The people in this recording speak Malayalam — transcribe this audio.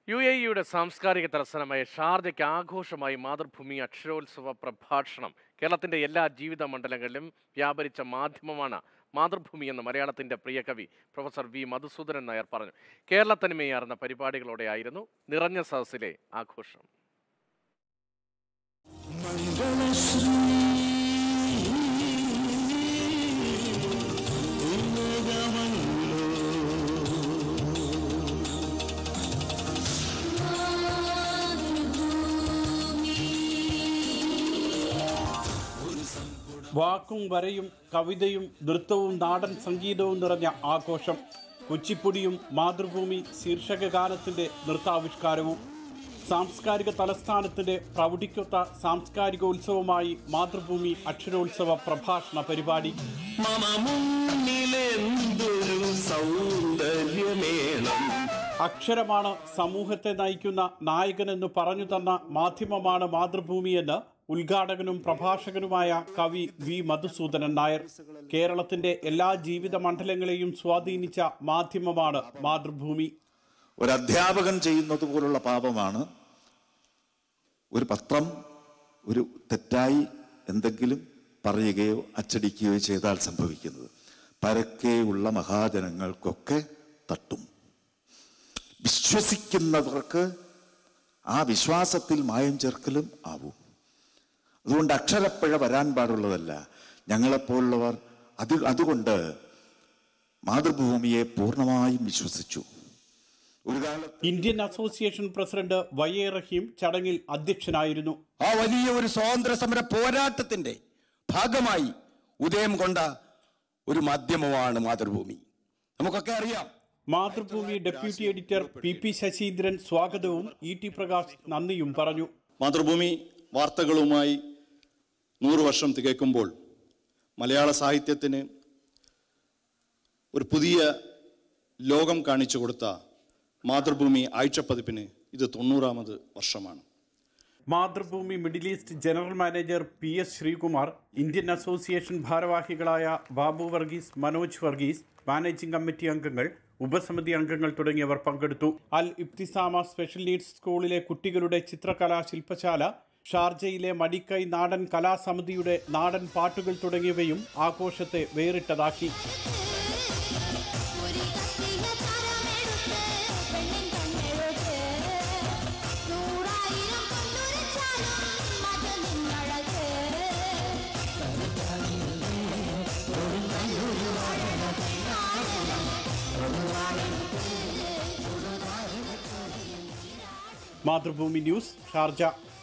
യു എ ഇയുടെ സാംസ്കാരിക തലസ്ഥാനമായ ഷാർജയ്ക്ക് ആഘോഷമായി മാതൃഭൂമി അക്ഷരോത്സവ പ്രഭാഷണം കേരളത്തിന്റെ എല്ലാ ജീവിത മണ്ഡലങ്ങളിലും വ്യാപരിച്ച മാധ്യമമാണ് മാതൃഭൂമി എന്ന് മലയാളത്തിന്റെ പ്രിയ കവി പ്രൊഫസർ വി മധുസൂദനൻ നായർ പറഞ്ഞു കേരളത്തനിമയാർന്ന പരിപാടികളോടെയായിരുന്നു നിറഞ്ഞ സദസ്സിലെ ആഘോഷം വാക്കും വരയും കവിതയും നൃത്തവും നാടൻ സംഗീതവും നിറഞ്ഞ ആഘോഷം കുച്ചിപ്പുടിയും മാതൃഭൂമി ശീർഷക ഗാനത്തിന്റെ നൃത്താവിഷ്കാരവും സാംസ്കാരിക തലസ്ഥാനത്തിന്റെ പ്രൗഢിക്കൊത്ത സാംസ്കാരികോത്സവമായി മാതൃഭൂമി അക്ഷരോത്സവ പ്രഭാഷണ പരിപാടി മമ മുന്നിലെന്തൊരു സൗന്ദര്യമേളം അക്ഷരമാണ് സമൂഹത്തെ നയിക്കുന്ന നായകനെന്ന് പറഞ്ഞു തന്ന മാധ്യമമാണ് മാതൃഭൂമിയെന്ന് ഉദ്ഘാടകനും പ്രഭാഷകനുമായ കവി വി മധുസൂദനൻ നായർ കേരളത്തിന്റെ എല്ലാ ജീവിത മണ്ഡലങ്ങളെയും സ്വാധീനിച്ച മാധ്യമമാണ് മാതൃഭൂമി ഒരു അധ്യാപകൻ ചെയ്യുന്നത് പോലുള്ള പാപമാണ് ഒരു പത്രം ഒരു തെറ്റായി എന്തെങ്കിലും പറയുകയോ അച്ചടിക്കുകയോ ചെയ്താൽ സംഭവിക്കുന്നത് പരക്കെയുള്ള മഹാജനങ്ങൾക്കൊക്കെ തട്ടും വിശ്വസിക്കുന്നവർക്ക് ആ വിശ്വാസത്തിൽ മായം ചേർക്കലും ആവും അതുകൊണ്ട് അക്ഷരപ്പിഴ വരാൻ പാടുള്ളതല്ല ഞങ്ങളെപ്പോലുള്ളവർ അത് അതുകൊണ്ട് മാതൃഭൂമിയെ പൂർണ്ണമായും വിശ്വസിച്ചു ഒരു കാലത്ത് Indian association president Y A Rahim ചടങ്ങിൽ അധ്യക്ഷനായിരുന്നു ആ വലിയ ഒരു സ്വാതന്ത്ര്യ സമര പോരാട്ടത്തിന്റെ ഭാഗമായി ഉദയം കൊണ്ട ഒരു മാധ്യമമാണ് മാതൃഭൂമി നമുക്കൊക്കെ അറിയാം Mathrubhumi deputy editor P P Sasheendran സ്വാഗതവും ഇ ടി പ്രകാശ് നന്ദിയും പറഞ്ഞു മാതൃഭൂമി വാർത്തകളുമായി നൂറ് വർഷം തികയ്ക്കുമ്പോൾ മലയാള സാഹിത്യത്തിന് ഒരു പുതിയ ലോകം കാണിച്ചു കൊടുത്ത മാതൃഭൂമി ആഴ്ചപ്പതിപ്പിന് ഇത് തൊണ്ണൂറാമത് വർഷമാണ് Mathrubhumi middle east general manager P S Sreekumar Indian association ഭാരവാഹികളായ ബാബു വർഗീസ് മനോജ് വർഗീസ് മാനേജിംഗ് കമ്മിറ്റി അംഗങ്ങൾ ഉപസമിതി അംഗങ്ങൾ തുടങ്ങിയവർ പങ്കെടുത്തു അൽ ഇബ്തിസാമ സ്പെഷ്യൽ നീഡ്സ് സ്കൂളിലെ കുട്ടികളുടെ ചിത്രകലാ ശില്പശാല ഷാർജയിലെ മടിക്കൈ നാടൻ കലാസമിതിയുടെ നാടൻ പാട്ടുകൾ തുടങ്ങിയവയും ആഘോഷത്തെ വേറിട്ടതാക്കി ഒരു കത്തിയ തരമെടുത്ത് പെണ്ണിൻ കണ്ണെഴുത്ത് നൂറായിരം കൊണ്ടുരച്ചാലും അത് നിങ്ങളത് മാതൃഭൂമി ന്യൂസ് ഷാർജ